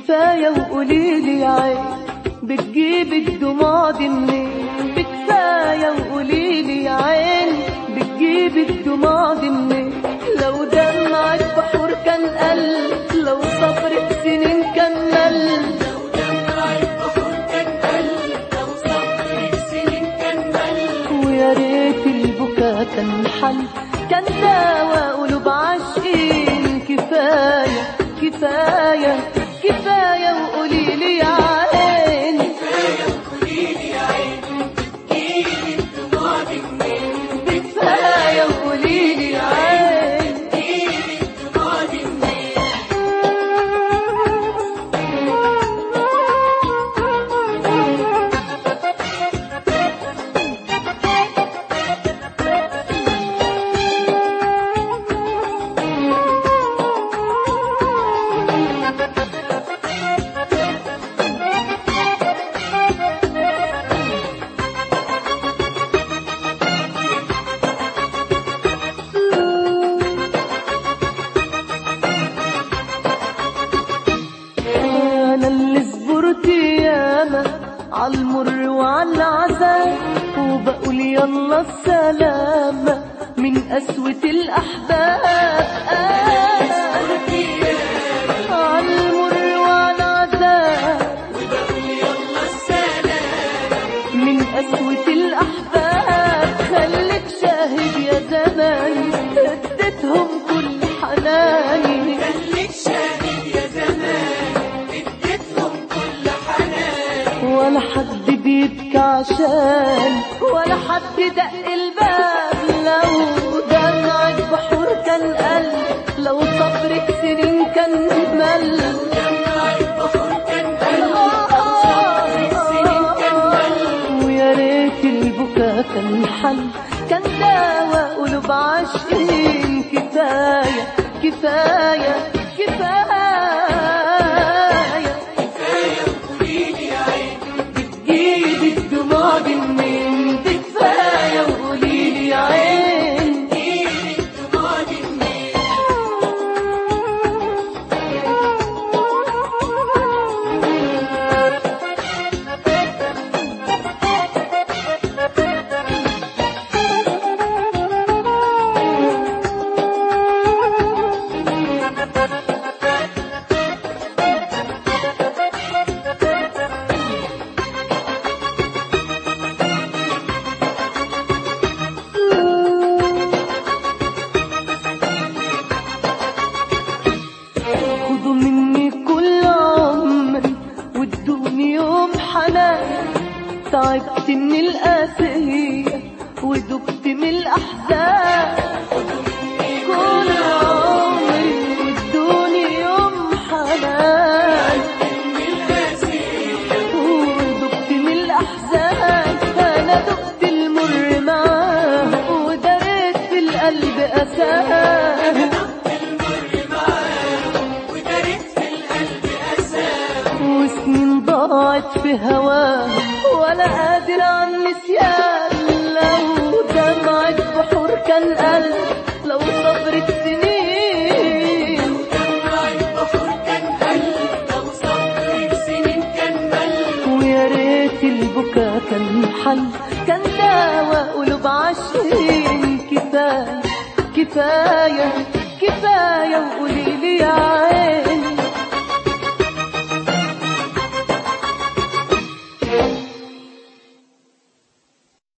كفاية وقولي لي يا عين بتجيب الدموع دي منين بكفاية وقولي لي يا عين بتجيب الدموع دي منين لو دمعك بحور كان قل لو صبرك سنين كمل ويا ريت البكا كان حل كان دواء قلوب عاشقين كفاية كفاية كفاية وقولي لي يا عين كفاية وقولي لي يا عين انا اللي صبرت ياما عالمر وعالعذاب وبقول يلا السلامة من قسوة الأحباب عالمر وعالعذاب من قسوة الأحباب خليك شاهد يا زماني اديتهم كل حناني ولا حد بيبكي عشان ولا حد دق الباب لو دمعك بحور كان قل لو صبرك سنين كان مل ويا ريت البكا كان حل كان دواء قلوب عاشقين كفاية كفاية كفاية بتجيب الدموع دي منين دي كفاية وقولي لي يا عين خدوا مني كل عمري وادوني يوم حنان تعبت من القاسية ودبت من الأحزان كل عمري وادوني يوم حنان ودبت من الأحزان أنا دقت المر معاه ودريت في القلب أساه وسنين ضاعت في هواه ولا قادر عن نسيان لو دمعت بحور كان قلب لو صبرت سنين ويا ريت البكا كان حل كان دواء قلوب عاشقين كفاية كفاية كفاية وقولي لي يا عين